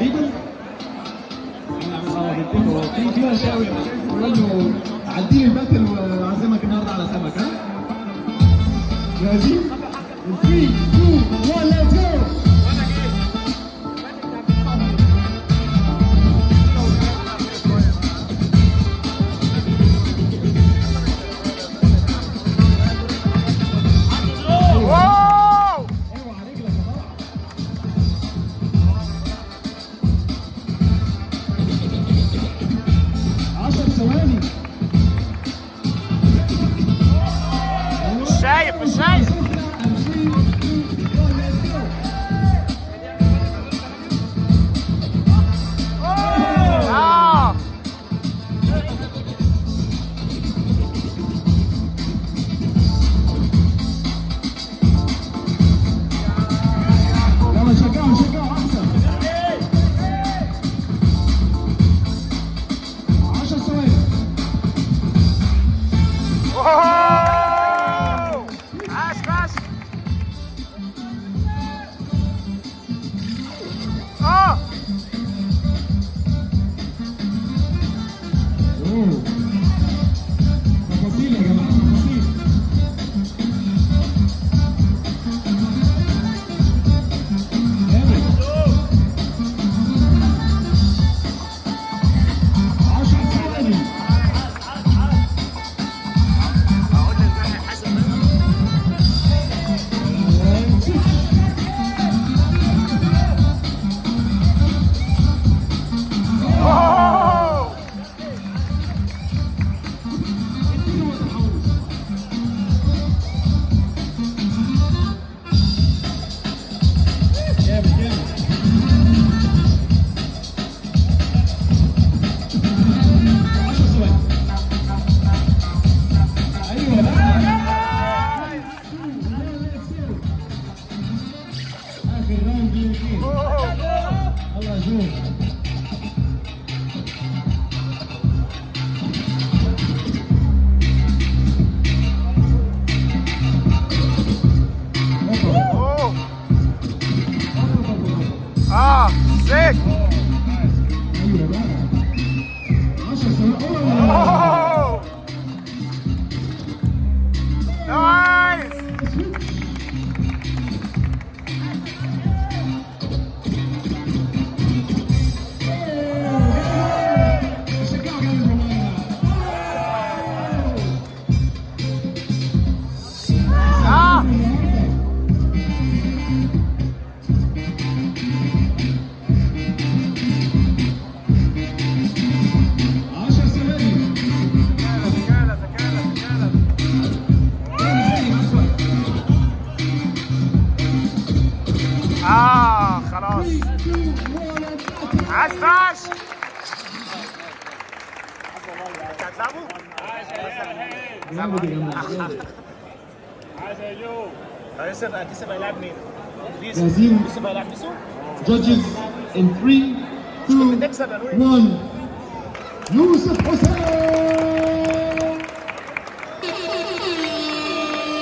عيدل في في مشاوي يقول له عدي لي الباتل واعزمك النهارده على سمك ها؟ جاهزين؟ 3 2 1 ليتس جو واو اوعى رجلك يا طلع عشر ثواني مش شايف مش شايف اه يلا شجعوا شجعوا احسن 10 ثواني واو عاش عاش اه أوه. تفاصيل يا جماعه تفاصيل جامد 10 ثواني واو جامد جامد 10 ثواني ايوه بقى اخر راوند دقيقتين يلا شوف اوه اه سيك ايوه بقى 10 ثواني أوه. اوه نايس شجعوا جامد والله. اه عشر ثواني زكالة زكالة زكالة ثاني ثاني أسود اه خلاص عاش عاش هتلعبوا؟ جامد يا جماعة يوسف يوسف هيلعب مين؟ جاهزين يوسف هيلعب بيسو؟ judges in 3 2 تكسب يا نوير 1 يوسف حسين